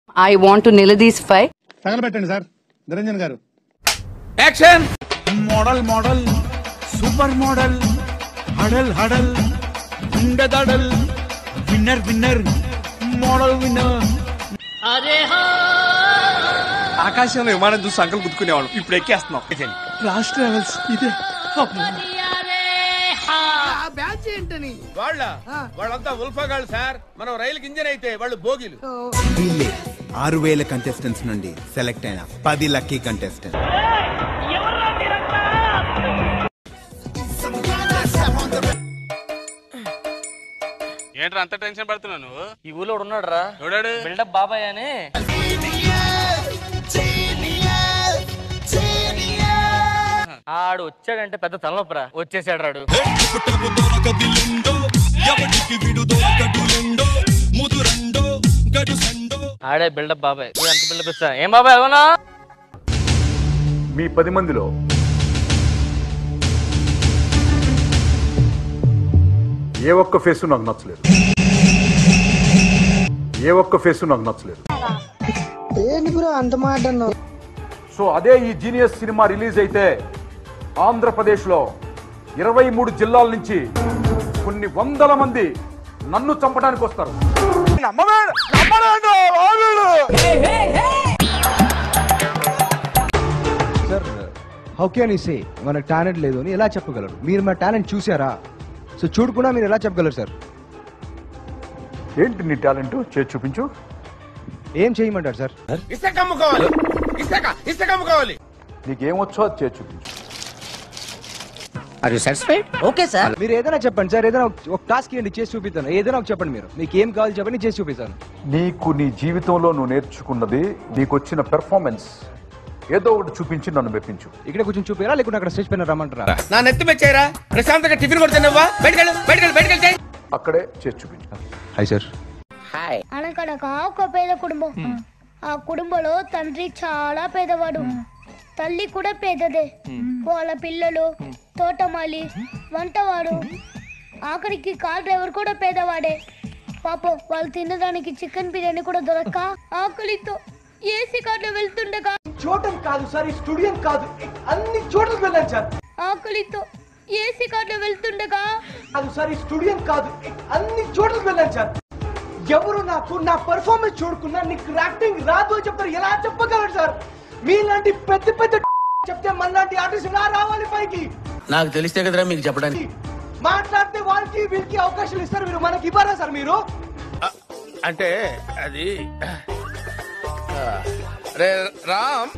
I want to నిలదీసిఫై తగలబెట్టండి sir Niranjan garu action model model super model హడల్ హడల్ ఉండదడల్ విన్నర్ విన్నర్ మోడల్ విన్నర్ ఆకాశంలో విమానం చూసి సంకలు గుర్తుకునేవాళ్ళం ఇప్పుడు ఎక్కేస్తున్నాం లాస్ట్ ట్రావెల్స్ ఇదే వాళ్ళ వాళ్ళంతా ఉల్ఫాగాళ్ళు సార్ మనం రైలుకి ఇంజన్ అయితే వాళ్ళు బోగిలు వీళ్ళే ఆరు వేల కంటెస్టెంట్స్ నుండి సెలెక్ట్ అయిన పది లక్కీ కంటెస్టెంట్ ఏంట్రా అంత టెన్షన్ పడుతున్నావు నువ్వు ఈ ఊళ్ళో ఉన్నాడు రా చూడాడు బిల్డప్ బాబాయ్ అని ఆడు వచ్చాడంటే పెద్ద తలనొప్పరా వచ్చేసాడు రాడు ఆడే బిల్డప్ బాబాయ్ నువ్వు ఎంత బిల్డప్ ఇస్తా ఏం బాబాయ్ అవునా మీ పది మందిలో ఏ ఒక్క ఫేసు నాకు నచ్చలేదు ఏ ఒక్క ఫేసు నాకు నచ్చలేదు సో అదే ఈ జీనియస్ సినిమా రిలీజ్ అయితే ఆంధ్రప్రదేశ్లో ఇరవై మూడు జిల్లాల నుంచి కొన్ని వందల మంది నన్ను చంపడానికి వస్తారు సార్ హౌ కెన్ ఈ సే మనకు టాలెంట్ లేదు అని ఎలా చెప్పగలరు మీరు మా టాలెంట్ చూసారా సో చూడకుండా మీరు ఎలా చెప్పగలరు సార్ ఏంటి నీ టాలెంట్ చేసి చూపించు ఏం చేయమంటారు సార్ ఇసుక అమ్ముకోవాలి ఇసుక ఇసుక అమ్ముకోవాలి నీకేమొచ్చో అది చేసి చూపించు మీరు ఏదైనా చెప్పండి సార్ ఏదైనా ఒక- ఒక టాస్క్ ఇవ్వండి చేసి చూపిస్తాను ఏదైనా ఒక చెప్పండి మీరు మీకు ఏం కావాలి చెప్పండి చేసి చూపిస్తాను నీకు నీ జీవితంలో నువ్వు నేర్చుకున్నది నీకు వచ్చిన పెర్ఫార్మెన్స్ ఏదో ఒకటి చూపించి నన్ను మెప్పించు ఇక్కడ కొంచెం చూపిరా లేకుంటే అక్కడ స్టేజ్ పైన రమ్మంటారా నా నెత్తి మెచ్చారా ప్రశాంతంగా టిఫిన్ కొడుతున్నావా బయటకెళ్ళు బయటకెళ్ళు బయటకెళ్తే అక్కడే చేసి చూపించు హాయ్ సార్ అనకనగా ఒక పేద కుటుంబం ఆ కుటుంబంలో తండ్రి చాలా పేదవాడు తల్లి కూడా పేదదే వాళ్ళ పిల్లలు తోటమాలి వంటవాడు ఆఖరికి కార్ డ్రైవర్ కూడా పేదవాడే పాపం వాళ్ళు తినడానికి చికెన్ బిర్యానీ కూడా దొరక్క ఆకలితో ఏసీ కార్లో వెళ్తుండగా చూడటం కాదు సార్ ఈ స్టూడియో కాదు అన్ని చోట్లకి వెళ్ళాను సార్ ఆకలితో ఏసీ కార్లో వెళ్తుండగా కాదు సార్ ఈ స్టూడియో కాదు అన్ని చోట్లకి వెళ్ళాను సార్ ఎవరు నాకు నా పర్ఫార్మెన్స్ చూడకున్నా నీకు యాక్టింగ్ రాదు అని చెప్తారు ఎలా చెప్పగలరు సార్ మీలాంటి పెద్ద పెద్ద చెప్తే మనలాంటి ఆర్టిస్ట్ ఎలా రావాలి పైకి నాకు తెలిస్తే కదరా మీకు చెప్పడానికి మాట్లాడితే వాళ్ళకి వీళ్ళకి అవకాశాలు ఇస్తారు మీరు మనకి ఇవ్వరా సార్ మీరు అంటే అది రే Ram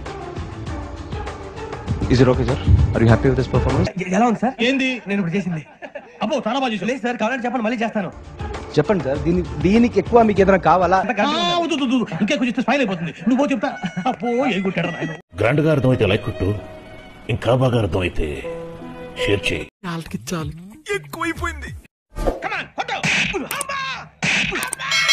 is it okay sir are you happy with this performance ఎలా ఉంది సార్ ఏంది నేను ఇప్పుడు చేసింది అబ్బో చాలా బాగా చేసి లేదు సార్ కావాలంటే చెప్పండి మళ్ళీ చేస్తాను చెప్పండి సార్ దీని దీనికి ఎక్కువ మీకు ఏదైనా కావాలా ఇంకా కొంచెం స్మైల్ అయిపోతుంది నువ్వు చెప్తా అప్పో ఏ కొట్టాడు నాయన గ్రాండ్ గా అర్థమైతే లైక్ కొట్టు ఇంకా బాగా అర్థమైతే షేర్ చేయి ఎక్కువైపోయింది